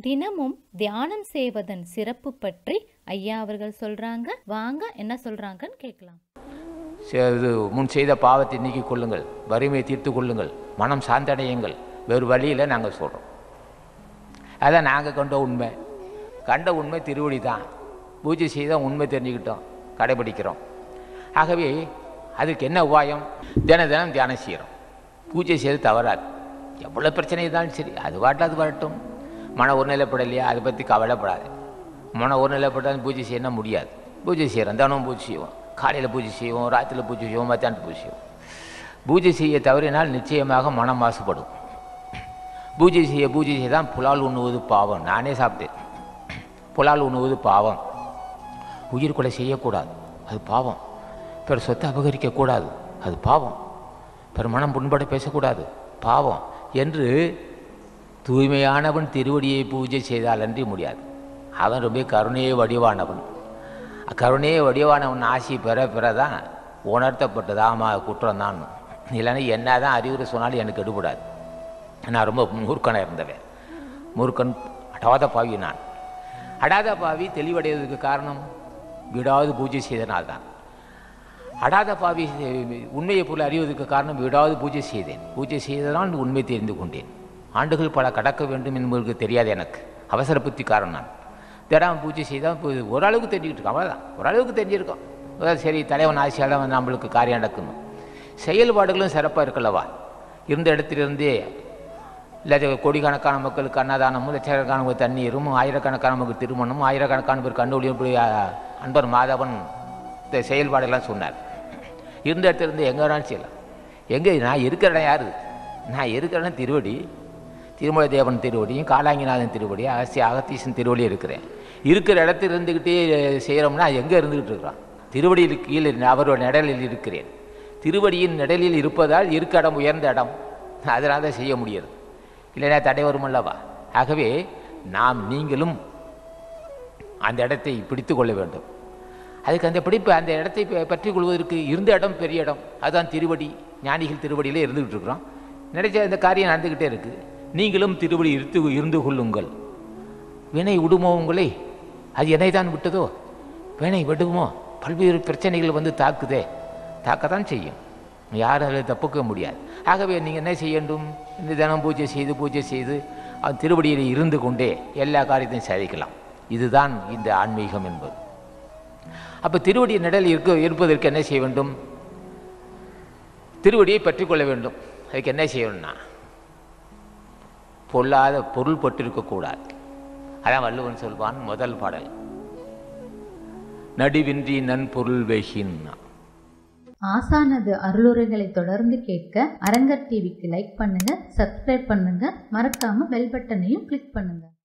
தினமும் தியானம் செய்வதன் சிறப்பு பற்றி ஐயா அவர்கள் சொல்றாங்க வாங்க என்ன சொல்றாங்கன்னு கேட்கலாம் சே- இது முன் செய்த பாவத்தை நீக்கிக் கொள்ளுங்கள் வறுமையை தீர்த்து கொள்ளுங்கள் மனம் சாந்தடையுங்கள் வேறு வழியில் நாங்கள் சொல்கிறோம் அதான் நாங்கள் கண்ட உண்மை கண்ட உண்மை திருவடி தான் பூஜை செய்தால் உண்மை தெரிஞ்சுக்கிட்டோம் கடைபிடிக்கிறோம் ஆகவே அதுக்கு என்ன உபாயம் தின தினம் தியானம் செய்கிறோம் பூஜை செய்து தவறாது எவ்வளோ பிரச்சனை இருந்தாலும் சரி அது பாட்டு அது வரட்டும் மன ஒருநிலைப்படலையா அதை பற்றி கவலைப்படாது மன ஒருநிலைப்பட்டாலும் பூஜை செய்யணும் முடியாது பூஜை செய்கிறோம் தினமும் பூஜை செய்வோம் காலையில் பூஜை செய்வோம் ராத்திரியில் பூஜை செய்வோம் மத்தியானத்து பூஜை செய்வோம் பூஜை செய்ய தவறினால் நிச்சயமாக மனம் மாசுபடும் பூஜை செய்ய பூஜை செய்தால் புலால் உண்ணுவது பாவம் நானே சாப்பிட்டேன் புலால் உண்ணுவது பாவம் உயிர் கொலை செய்யக்கூடாது அது பாவம் பிற சொத்தை அபகரிக்கக்கூடாது அது பாவம் பிற மனம் புண்பட பேசக்கூடாது பாவம் என்று தூய்மையானவன் திருவடியை பூஜை செய்தால் அன்றி முடியாது அவன் ரொம்ப கருணையே வடிவானவன் கருணையே வடிவானவன் ஆசி பெற பெற தான் உணர்த்தப்பட்டது ஆமாம் குற்றம் தான் இல்லைன்னா என்ன தான் அறிவுரை சொன்னாலும் எனக்கு எடுபடாது நான் ரொம்ப மூர்க்கனாக இருந்தவன் மூர்க்கன் அடாத பாவி நான் அடாத பாவி தெளிவடைவதற்கு காரணம் விடாது பூஜை செய்தனால்தான் அடாத பாவி உண்மையை போல அறிவதற்கு காரணம் விடாது பூஜை செய்தேன் பூஜை செய்ததால் உண்மை தெரிந்து கொண்டேன் ஆண்டுகள் பல கடக்க வேண்டும் என்பதற்கு தெரியாது எனக்கு அவசர புத்திக்காரன் நான் தினம் பூஜை செய்தால் இப்போ ஓரளவுக்கு தெரிஞ்சுக்கிட்டு இருக்கோம் அவ்வளோதான் ஓரளவுக்கு தெரிஞ்சிருக்கோம் அதாவது சரி தலைவன் ஆசையால் நம்மளுக்கு காரியம் நடக்கணும் செயல்பாடுகளும் சிறப்பாக இருக்கல்லவா இருந்த இடத்திலிருந்தே இல்லாத கோடிக்கணக்கான மக்களுக்கு அன்னதானமும் லட்சக்கணக்கான பேர் தண்ணீரும் ஆயிரக்கணக்கான மக்கள் திருமணமும் ஆயிரக்கணக்கான பேர் கண்டுபிடியும் இப்படி அ, அன்பர் மாதவன் இந்த செயல்பாடெல்லாம் சொன்னார் இருந்த இடத்துல இருந்து எங்கே வேணாலும் செய்யலாம் எங்கே நான் இருக்கிற இடம் யாரு நான் இருக்கிற இடம் திருவடி திருமலை தேவன் திருவடியும் காலாங்கிநாதன் திருவடி அகஸ்தி அகத்தீசன் திருவடி இருக்கிறேன் இருக்கிற இடத்துல இருந்துக்கிட்டே செய்கிறோம்னா எங்கே இருந்துக்கிட்டு இருக்கிறோம் திருவடியில் கீழே அவரோட நிழலில் இருக்கிறேன் திருவடியின் நிழலில் இருப்பதால் இருக்க இடம் உயர்ந்த இடம் அதனால தான் செய்ய முடியாது இல்லைன்னா தடை வருமல்லவா ஆகவே நாம் நீங்களும் அந்த இடத்தை பிடித்து கொள்ள வேண்டும் அதுக்கு அந்த பிடிப்பு அந்த இடத்தை ப- பற்றி கொள்வதற்கு இருந்த இடம் பெரிய இடம் அதுதான் திருவடி ஞானிகள் திருவடியிலே இருந்துகிட்டு இருக்கிறோம் நினைச்ச அந்த காரியம் நடந்துக்கிட்டே இருக்கு நீங்களும் திருவடி இருந்து இருந்து கொள்ளுங்கள் வினை விடுமோ உங்களை அது என்னை தான் விட்டதோ வினை விடுமோ பல்வேறு பிரச்சனைகள் வந்து தாக்குதே தாக்கத்தான் செய்யும் யாரும் அதில் தப்புக்க முடியாது ஆகவே நீங்கள் என்ன செய்ய வேண்டும் இந்த தினம் பூஜை செய்து பூஜை செய்து அவன் திருவடியில் இருந்து கொண்டே எல்லா காரியத்தையும் சாதிக்கலாம் இதுதான் இந்த ஆன்மீகம் என்பது அப்போ திருவடி நிழல் இருக்க இருப்பதற்கு என்ன செய்ய வேண்டும் திருவடியை பற்றி கொள்ள வேண்டும் அதுக்கு என்ன செய்யணும்னா பொல்லாத பொருள் பட்டிருக்கக்கூடாது அதான் வள்ளுவன் சொல்வான் முதல் பாடல் நடுவின்றி நன்பொருள் வெகின் ஆசானது அருளுரைகளை தொடர்ந்து கேட்க அரங்கர் டிவிக்கு லைக் பண்ணுங்க சப்ஸ்கிரைப் பண்ணுங்க மறக்காம பெல் பட்டனையும் கிளிக் பண்ணுங்க